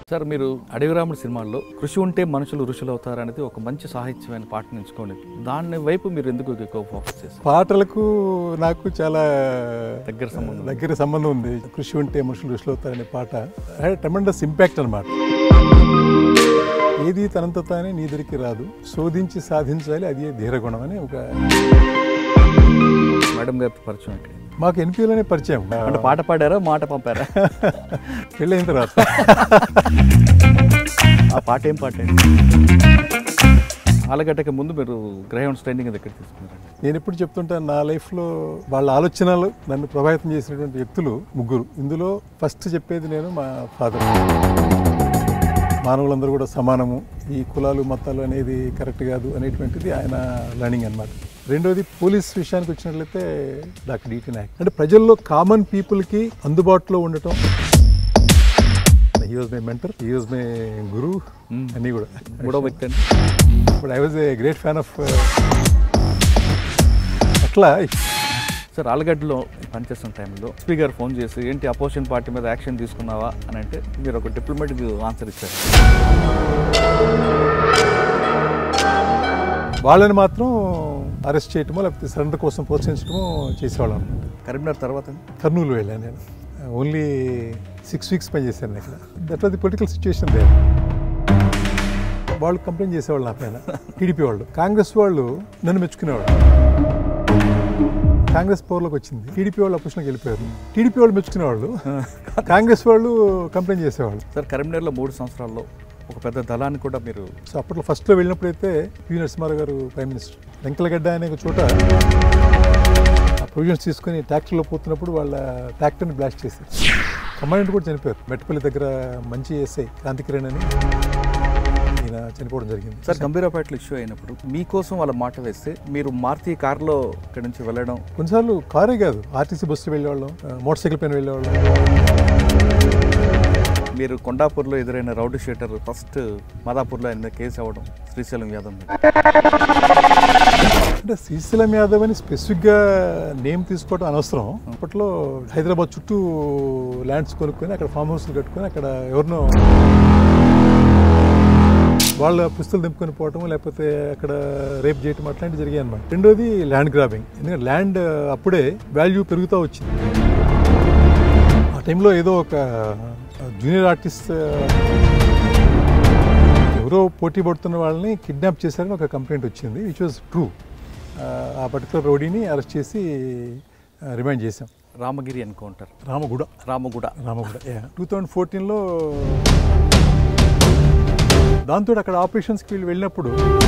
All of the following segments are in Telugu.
సార్ మీరు అడవిరాముడు సినిమాల్లో కృషి ఉంటే మనుషులు ఋషులు అవుతారు అనేది ఒక మంచి సాహిత్యమైన పాటను ఎంచుకోండి దాని వైపు మీరు ఎందుకు ఎక్కువ ఫోకస్ చేస్తారు పాటలకు నాకు చాలా దగ్గర సంబంధం దగ్గర సంబంధం ఉంది కృషి ఉంటే మనుషులు ఋషులు అవుతారనే పాట ట్రమెండస్ ఇంపాక్ట్ అనమాట ఏది తనంత తానే నీ దగ్గరికి రాదు శోధించి సాధించాలి అది ధీరగుణం అని ఒక మేడం గారి పరిచయం ఏంటి మాకు ఎన్పిలోనే పరిచయం అంటే పాట పాడారా మాట పంపారా పెళ్ళైన తర్వాత ఆ పాట ఏం పాట ఆలగడ్డకి ముందు మీరు గ్రహౌండ్ స్టాండింగ్ దగ్గర తీసుకున్నారు నేను ఎప్పుడు చెప్తుంటాను నా లైఫ్లో వాళ్ళ ఆలోచనలు నన్ను ప్రభావితం చేసినటువంటి వ్యక్తులు ముగ్గురు ఇందులో ఫస్ట్ చెప్పేది నేను మా ఫాదర్ మానవులందరూ కూడా సమానము ఈ కులాలు మతాలు అనేది కరెక్ట్ కాదు అనేటువంటిది ఆయన లర్నింగ్ అన్నమాట రెండోది పోలీస్ విషయానికి వచ్చినట్లయితే డాక్టర్ డిటి నాయక్ అంటే ప్రజల్లో కామన్ పీపుల్కి అందుబాటులో ఉండటం he was my mentor he was my guru Hmm. అన్నీ కూడా మూడో వ్యక్తి అండి but I was a great fan of అట్లా సార్ ఆలగడ్డలో పనిచేస్తున్న టైంలో ఎస్పీ గారు ఫోన్ చేసి ఏంటి అపోజిషన్ పార్టీ మీద యాక్షన్ తీసుకున్నావా అని అంటే మీరు ఒక డిప్లొమాటిక్ ఆన్సర్ ఇచ్చారు వాళ్ళని మాత్రం అరెస్ట్ చేయటమో లేకపోతే సరెండర్ కోసం ప్రోత్సహించడమో చేసేవాళ్ళం అనమాట కరీంనగర్ తర్వాత కర్నూలు వెళ్ళాను నేను ఓన్లీ సిక్స్ వీక్స్ పని చేశాను ఇక్కడ that was the political situation they వాళ్ళు కంప్లైంట్ చేసేవాళ్ళు నా పైన టీడీపీ వాళ్ళు కాంగ్రెస్ వాళ్ళు నన్ను మెచ్చుకునేవాళ్ళు కాంగ్రెస్ పవర్లోకి వచ్చింది టీడీపీ వాళ్ళు అపోజిషన్కి వెళ్ళిపోయారు టీడీపీ వాళ్ళు మెచ్చుకునేవాళ్ళు కాంగ్రెస్ వాళ్ళు కంప్లైంట్ చేసేవాళ్ళు సార్ కరీంనగర్లో మూడు సంవత్సరాల్లో ఒక పెద్ద దళాన్ని కూడా మీరు సో అప్పట్లో ఫస్ట్లో వెళ్ళినప్పుడైతే పి నరసింహారావు గారు ప్రైమ్ మినిస్టర్ వెంకలగడ్డ అనే ఒక చోట ప్రొవిజన్స్ తీసుకొని ట్రాక్టర్లో పోతున్నప్పుడు వాళ్ళ ట్రాక్టర్ని బ్లాస్ట్ చేశారు కమాండెంట్ కూడా చనిపోయారు మెట్టపల్లి దగ్గర మంచి ఎస్ఐ క్రాంతికిరణ్ అని ఈయన చనిపోవడం జరిగింది సార్ గంభీరాపేటలో ఇష్యూ అయినప్పుడు మీకోసం వాళ్ళ మాట వేస్తే మీరు మారుతి కార్లో ఇక్కడి నుంచి వెళ్ళడం కొన్నిసార్లు కారే కాదు ఆర్టీసీ బస్సులో వెళ్ళేవాళ్ళం ఆ, మోటార్ సైకిల్ పైన వెళ్ళేవాళ్ళం మీరు కొండాపూర్లో ఎదురైన రౌడీ షీటర్ ఫస్ట్ మాదాపూర్లో ఆయన మీద కేసు అవ్వడం శ్రీశైలం యాదవ్ మీద అంటే శ్రీశైలం యాదవ్ అని స్పెసిఫిక్గా నేమ్ తీసుకోవడం అనవసరం అప్పట్లో హైదరాబాద్ చుట్టూ ల్యాండ్స్ కొనుక్కొని అక్కడ ఫామ్ హౌస్లు కట్టుకొని అక్కడ ఎవరినో వాళ్ళ పుస్తలు దింపుకొని పోవటం లేకపోతే అక్కడ రేప్ చేయటం అట్లాంటివి జరిగాయి అనమాట రెండోది ల్యాండ్ గ్రాబింగ్ ఎందుకంటే ల్యాండ్ అప్పుడే వాల్యూ పెరుగుతూ వచ్చింది ఆ టైంలో ఏదో ఒక జూనియర్ ఆర్టిస్ట్ ఎవరో పోటీ పడుతున్న వాళ్ళని కిడ్నాప్ చేశారని ఒక కంప్లైంట్ వచ్చింది విచ్ వాజ్ ట్రూ ఆ పర్టికులర్ రౌడీని అరెస్ట్ చేసి రిమైండ్ చేశాం Ramagiri encounter Ramaguda Ramaguda Ramaguda two thousand ఫోర్టీన్లో దాంతో అక్కడ ఆపరేషన్స్కి వీళ్ళు వెళ్ళినప్పుడు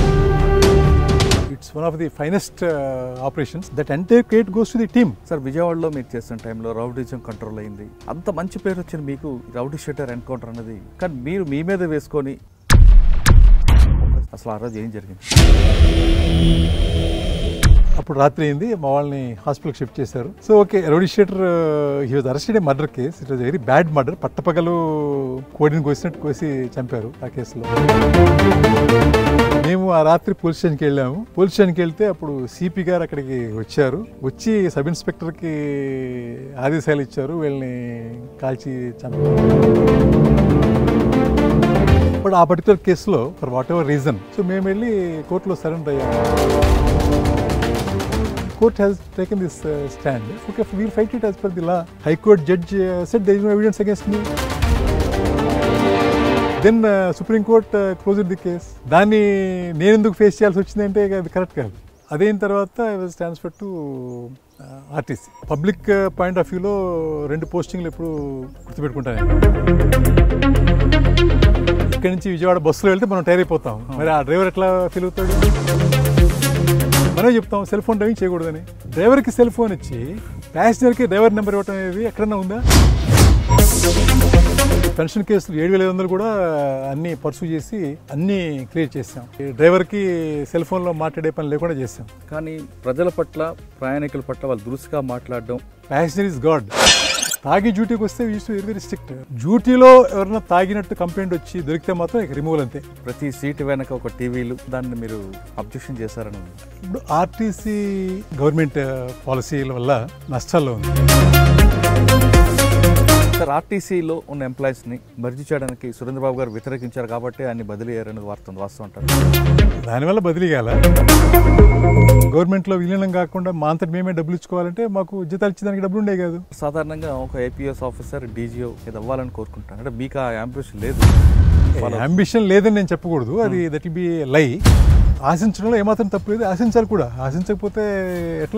it's one of the finest operations that entire credit goes to the team sir విజయవాడలో మీరు చేస్తున్న టైంలో రౌడీజం కంట్రోల్ అయింది అంత మంచి పేరు వచ్చిన మీకు రౌడీ షీటర్ ఎన్కౌంటర్ అనేది కానీ మీరు మీ మీద వేసుకొని అసలు ఆ రోజు ఏం జరిగింది అప్పుడు రాత్రి అయింది మా వాళ్ళని హాస్పిటల్కి షిఫ్ట్ చేశారు so okay rowdy sheeter he was arrested a murder case it was very bad murder పట్టపగలు కోడిని కోసినట్టు కోసి చంపారు ఆ కేసులో మేము ఆ రాత్రి పోలీస్ స్టేషన్కి వెళ్ళాము పోలీస్ స్టేషన్కి వెళ్తే అప్పుడు సిపి గారు అక్కడికి వచ్చారు వచ్చి సబ్ ఇన్స్పెక్టర్కి ఆదేశాలు ఇచ్చారు వీళ్ళని కాల్చి చంపారు బట్ ఆ పర్టికులర్ కేసులో for whatever reason so మేము వెళ్ళి కోర్టులో సరెండర్ అయ్యాము court has taken this uh, stand. Okay, we'll fight it as per the law. High Court judge uh, said there is no evidence against me. Then supreme court close the case దాన్ని నేను ఎందుకు ఫేస్ చేయాల్సి వచ్చిందంటే అది కరెక్ట్ కాదు అదైన తర్వాత I was transfer to RTC public point of వ్యూలో రెండు పోస్టింగ్లు ఎప్పుడు గుర్తుపెట్టుకుంటాను నేను. ఇక్కడి నుంచి విజయవాడ బస్సులో వెళ్తే మనం టైర్ అయిపోతాం మరి ఆ డ్రైవర్ ఎట్లా ఫీల్ అవుతాడు మనమే చెప్తాం సెల్ ఫోన్ డ్రైవింగ్ చేయకూడదని డ్రైవర్కి సెల్ ఫోన్ ఇచ్చి ప్యాసింజర్కి డ్రైవర్ నెంబర్ ఇవ్వటం అనేది ఎక్కడన్నా ఉందా పెన్షన్ కేసులు ఏడు వేల ఐదు వందలు కూడా అన్ని పర్సూ చేసి అన్ని క్లియర్ చేసాం ఈ డ్రైవర్కి సెల్ ఫోన్లో మాట్లాడే పని లేకుండా చేసాం కానీ ప్రజల పట్ల ప్రయాణికుల పట్ల వాళ్ళు దురుసుగా మాట్లాడడం ప్యాసింజర్ ఇస్ గాడ్ తాగి డ్యూటీకి వస్తే యూస్ వెరీ వెరీ స్ట్రిక్ట్ డ్యూటీలో ఎవరైనా తాగినట్టు కంప్లైంట్ వచ్చి దొరికితే మాత్రం ఇక రిమూవల్ అంతే ప్రతి సీటు వెనక ఒక టీవీలు దాన్ని మీరు అబ్జెక్షన్ చేశారని ఉంది. ఇప్పుడు ఆర్టీసీ గవర్నమెంట్ పాలసీల వల్ల నష్టాల్లో ఉంది సార్ ఆర్టీసీలో ఉన్న ఎంప్లాయీస్ని భర్తీ చేయడానికి సురేంద్రబాబు గారు వ్యతిరేకించారు కాబట్టి ఆయన బదిలీ అయ్యారనేది వార్త ఉంది వాస్తవం అంటారు దానివల్ల బదిలీ కాల గవర్నమెంట్లో విలీనం కాకుండా మా అంతటి మేమే డబ్బులు ఇచ్చుకోవాలంటే మాకు జీతాలు ఇచ్చేదానికి డబ్బులు ఉండే కాదు సాధారణంగా ఒక ఐపీఎస్ ఆఫీసర్ డీజీఓ ఇది అవ్వాలని కోరుకుంటాను అంటే మీకు ఆ అంబిషన్ లేదు అంబిషన్ లేదని నేను చెప్పకూడదు అది దట్ బి లై ఆశించడంలో ఏమాత్రం తప్పు లేదు ఆశించాలి కూడా ఆశించకపోతే ఎట్లా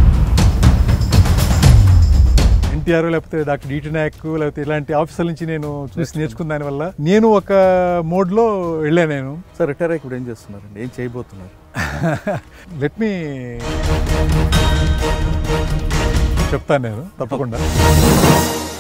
ఎన్టీఆర్ లేకపోతే డాక్టర్ డిటి నాయక్ లేకపోతే ఇలాంటి ఆఫీసర్ల నుంచి నేను చూసి నేర్చుకున్న దానివల్ల నేను ఒక మోడ్లో వెళ్ళాను నేను సార్ రిటైర్ అయ్యి ఇప్పుడు ఏం చేస్తున్నారండి ఏం చేయబోతున్నారు లెట్ మీ చెప్తాను నేను తప్పకుండా